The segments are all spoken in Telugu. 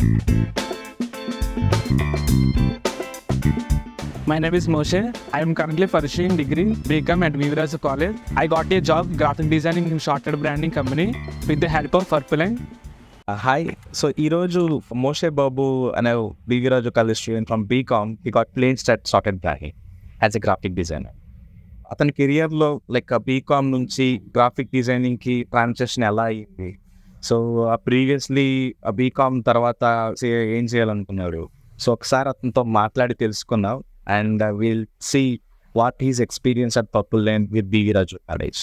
My name is Moshe. I am currently pursuing degree BCom at Viviraj College. I got a job graphic designing in shorted branding company with the help of Purpline. Hi so ఈరోజు మోషే బాబు అనే BV Raju college student from BCom ఈ got plain start started branding as a graphic designer అతని కెరియర్లో లైక్ బీకామ్ నుంచి గ్రాఫిక్ డిజైనింగ్కి ట్రాన్సాక్షన్ ఎలా అయింది సో ప్రీవియస్లీ బీకామ్ తర్వాత చే- ఏం చేయాలనుకున్నాడు సో ఒకసారి అతనితో మాట్లాడి తెలుసుకున్నాం and will see what is experience at Purpline with BV Raju college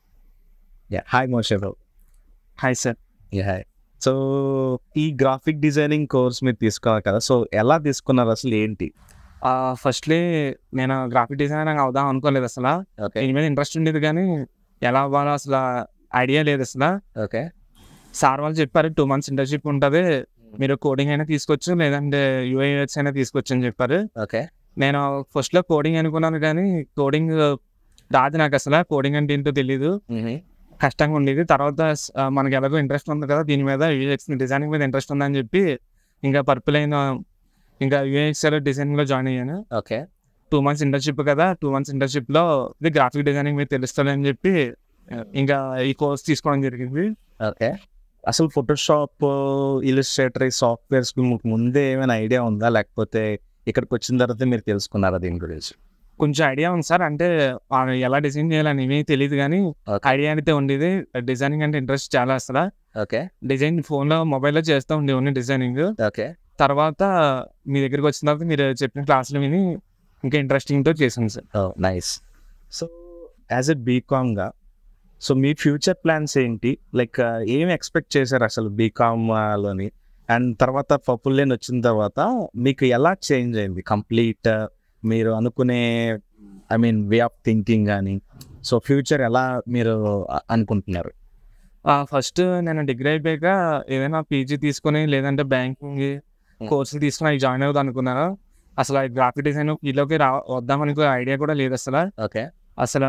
yeah hi Moshe Babu Hi sir. Hi so ఈ గ్రాఫిక్ డిజైనింగ్ కోర్స్ మీరు తీసుకున్నారు కదా సో ఎలా తీసుకున్నారు అసలు ఏంటి ఫస్ట్లీ నేను గ్రాఫిక్ డిజైనర్ అవుదాం అనుకోలేదు అసలు ఓకే దీని మీద ఇంట్రెస్ట్ ఉండేది కానీ ఎలా అవ్వాలో అసలు ఐడియా లేదు అసలు ఓకే సార్ వాళ్ళు చెప్పారు టూ మంత్స్ ఇంటర్న్షిప్ ఉంటుంది మీరు కోడింగ్ అయినా తీసుకోవచ్చు లేదంటే యూఐఎక్స్ అయినా తీసుకోవచ్చు అని చెప్పారు ఓకే నేను ఫస్ట్లో కోడింగ్ అనుకున్నాను కానీ కోడింగ్ రాదు నాకు అసలు కోడింగ్ అంటే ఏంటో తెలియదు కష్టంగా ఉండేది తర్వాత స్- ఆ, మనకి ఎలాగో ఇంట్రెస్ట్ ఉంది కదా దీని మీద యూఎక్స్ డిజైనింగ్ మీద ఇంట్రెస్ట్ ఉందని చెప్పి ఇంకా పర్పుల్ అయిన ఇంకా యూఎక్స్ డిజైనింగ్లో జాయిన్ అయ్యాను ఓకే టూ మంత్స్ ఇంటర్న్షిప్ కదా టూ మంత్స్ ఇంటర్న్షిప్లో ఇది గ్రాఫిక్ డిజైనింగ్ మీద తెలుస్తుంది అని చెప్పి ఇంకా ఈ కోర్స్ తీసుకోవడం జరిగింది ఓకే అసలు ఫోటోషాప్ ఇలిస్ట్రేటర్ సాఫ్ట్వేర్స్ మీకు ముందే ఏమైనా ఐడియా ఉందా లేకపోతే ఇక్కడికి వచ్చిన తర్వాత మీరు తెలుసుకున్నారా దీని గురించి కొంచెం ఐడియా ఉంది సార్ అంటే ఆ, ఎలా డిజైన్ చేయాలని ఏమీ తెలియదు కానీ Okay. ఐడియా అయితే ఉండేది డిజైనింగ్ అంటే ఇంట్రెస్ట్ చాలా అసలు ఓకే డిజైన్ ఫోన్లో మొబైల్లో చేస్తూ ఉండేవాడిని డిజైనింగ్ ఓకే తర్వాత మీ దగ్గరికి వచ్చిన తర్వాత మీరు చెప్పిన క్లాసులు విని ఇంకా ఇంట్రెస్టింగ్తో చేశాను sir nice so as a బీకామ్గా సో మీ ఫ్యూచర్ ప్లాన్స్ ఏంటి లైక్ ఏం ఎక్స్పెక్ట్ చేశారు అసలు బీకామ్లోని అండ్ తర్వాత పప్పుల్ లేని వచ్చిన తర్వాత మీకు ఎలా చేంజ్ అయింది కంప్లీట్ మీరు అనుకునే I mean way of thinking కానీ సో ఫ్యూచర్ ఎలా మీరు అ- అనుకుంటున్నారు ఫస్ట్ నేను డిగ్రీ అయిపోయాక ఏదైనా పీజీ తీసుకొని లేదంటే బ్యాంకింగ్ కోర్సులు తీసుకుని అవి జాయిన్ అవుదాం అనుకున్నాను అసలు గ్రాఫిక్ డిజైన్ ఫీల్డ్లోకి రా వద్దామని ఐడియా కూడా లేదు అసలు ఓకే అసలు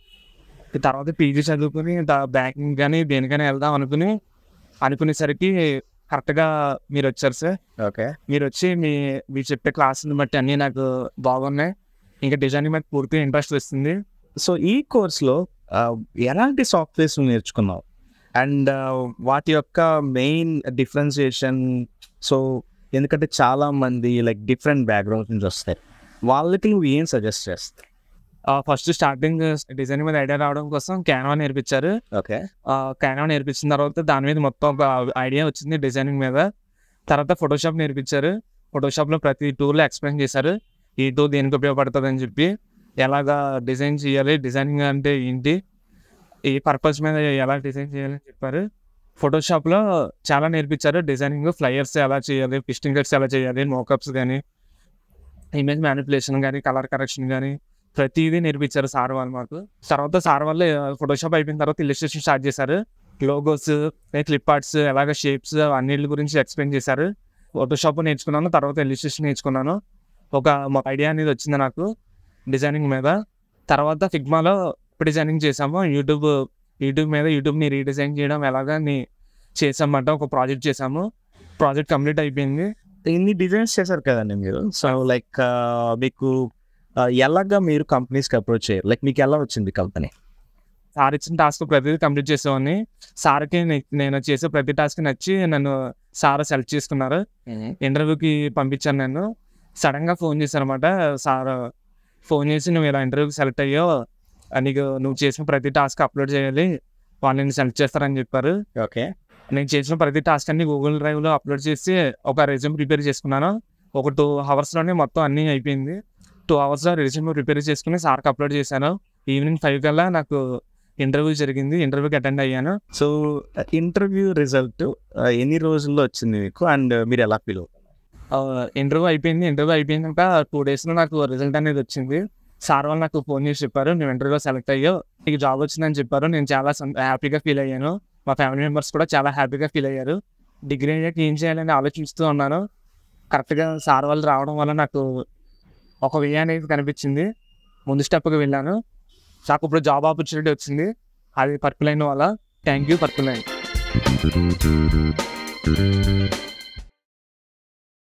తర్వాత పీజీ చదువుకుని బ్యాంకింగ్ కానీ దేనికైనా వెళ్దాం అనుకుని అనుకునేసరికి కరెక్ట్గా మీరు వచ్చారు సార్ ఓకే మీరు వచ్చి మీ మీరు చెప్పే క్లాసుని బట్టి అన్నీ నాకు బాగున్నాయి ఇంకా డిజైనింగ్ మీద పూర్తిగా ఇంట్రెస్ట్ వస్తుంది సో ఈ కోర్స్లో ఎలాంటి సాఫ్ట్వేర్స్ నేర్చుకున్నావు అండ్ వాటి యొక్క మెయిన్ డిఫరెన్సియేషన్ సో ఎందుకంటే చాలా మంది లైక్ డిఫరెంట్ బ్యాక్గ్రౌండ్స్ నుంచి వస్తాయి వాళ్ళకి నువ్వు ఏం సజెస్ట్ చేస్తావు ఫస్ట్ స్టార్టింగ్ డిజైనింగ్ మీద ఐడియా రావడం కోసం క్యాన్వా నేర్పించారు ఓకే క్యాన్వా నేర్పించిన తర్వాత దాని మీద మొత్తం ఒక ఐడియా వచ్చింది డిజైనింగ్ మీద తర్వాత ఫోటోషాప్ నేర్పించారు ఫోటోషాప్లో ప్రతి టూల్లో ఎక్స్ప్లెయిన్ చేశారు ఈ టూల్ దేనికి ఉపయోగపడుతుంది అని చెప్పి ఎలాగా డిజైన్ చేయాలి డిజైనింగ్ అంటే ఏంటి ఈ పర్పస్ మీద ఎలా డిజైన్ చేయాలని చెప్పారు ఫోటోషాప్లో చాలా నేర్పించారు డిజైనింగ్ ఫ్లయర్స్ ఎలా చేయాలి పిస్టింగ్ కట్స్ ఎలా చేయాలి మోకప్స్ కానీ ఇమేజ్ మ్యానిపులేషన్ కానీ కలర్ కరెక్షన్ కానీ ప్రతిదీ నేర్పించారు సార్ వాళ్ళు మాకు తర్వాత సార్ వాళ్ళు ఫోటోషాప్ అయిపోయిన తర్వాత ఇలిస్ట్రేషన్ స్టార్ట్ చేశారు లోగోస్ క్లిప్ ఆర్ట్స్ ఎలాగ షేప్స్ అన్నిటి గురించి ఎక్స్ప్లెయిన్ చేశారు ఫోటోషాప్ నేర్చుకున్నాను తర్వాత ఇలిస్ట్రేషన్ నేర్చుకున్నాను ఒక ఐడియా అనేది వచ్చింది నాకు డిజైనింగ్ మీద తర్వాత ఫిగ్మాలో డిజైనింగ్ చేసాము యూట్యూబ్ యూట్యూబ్ మీద యూట్యూబ్ని రీడిజైన్ చేయడం ఎలాగా అని చేసామంట ఒక ప్రాజెక్ట్ చేసాము ప్రాజెక్ట్ కంప్లీట్ అయిపోయింది ఇన్ని డిజైన్స్ చేశారు కదండి మీరు సో లైక్ మీకు uh, ఎలాగా మీరు కంపెనీస్కి అప్రోచ్ చేయరు లైక్ మీకు ఎలా వచ్చింది కంపెనీ సార్ ఇచ్చిన టాస్క్ ప్రతిదీ కంప్లీట్ చేసేవాడిని సార్కి నే- నేను చేసే ప్రతి టాస్క్ నచ్చి నన్ను సార్ సెలెక్ట్ చేసుకున్నారు ఇంటర్వ్యూకి పంపించాను నేను సడన్గా ఫోన్ చేశాను అనమాట సార్ ఫోన్ చేసి నువ్వు ఇలా ఇంటర్వ్యూకి సెలెక్ట్ అయ్యో నీకు నువ్వు చేసిన ప్రతి టాస్క్ అప్లోడ్ చేయాలి వాళ్ళు నేను సెలెక్ట్ చేస్తారని చెప్పారు ఓకే నేను చేసిన ప్రతి టాస్క్ అన్ని గూగుల్ డ్రైవ్లో అప్లోడ్ చేసి ఒక రెజ్యూమ్ ప్రిపేర్ చేసుకున్నాను ఒక టూ అవర్స్లోనే మొత్తం అన్నీ అయిపోయింది టూ అవర్స్లో రెజ్యూమ్ ప్రిపేర్ చేసుకుని సార్కి అప్లోడ్ చేశాను ఈవినింగ్ ఫైవ్ కల్లా నాకు ఇంటర్వ్యూ జరిగింది ఇంటర్వ్యూకి అటెండ్ అయ్యాను సో ఇంటర్వ్యూ రిజల్ట్ ఎన్ని రోజుల్లో వచ్చింది మీకు అండ్ మీరు ఎలా ఫీల్ అవుతారు ఇంటర్వ్యూ అయిపోయింది ఇంటర్వ్యూ అయిపోయినాక టూ డేస్లో నాకు రిజల్ట్ అనేది వచ్చింది సార్ వాళ్ళు నాకు ఫోన్ చేసి చెప్పారు నువ్వు ఇంటర్వ్యూలో సెలెక్ట్ అయ్యో నీకు జాబ్ వచ్చిందని చెప్పారు నేను చాలా హ్యాపీగా ఫీల్ అయ్యాను మా ఫ్యామిలీ మెంబర్స్ కూడా చాలా హ్యాపీగా ఫీల్ అయ్యారు డిగ్రీ అయ్యాక ఏం చేయాలని ఆలోచిస్తూ ఉన్నాను కరెక్ట్గా సార్ వాళ్ళు రావడం వల్ల నాకు ఒక వే అనేది కనిపించింది ముందు స్టెప్కి వెళ్ళాను నాకు ఇప్పుడు జాబ్ ఆపర్చునిటీ వచ్చింది అది పర్పుల్ అయిన వల్ల థ్యాంక్ యూ పర్పుల్ అయిన్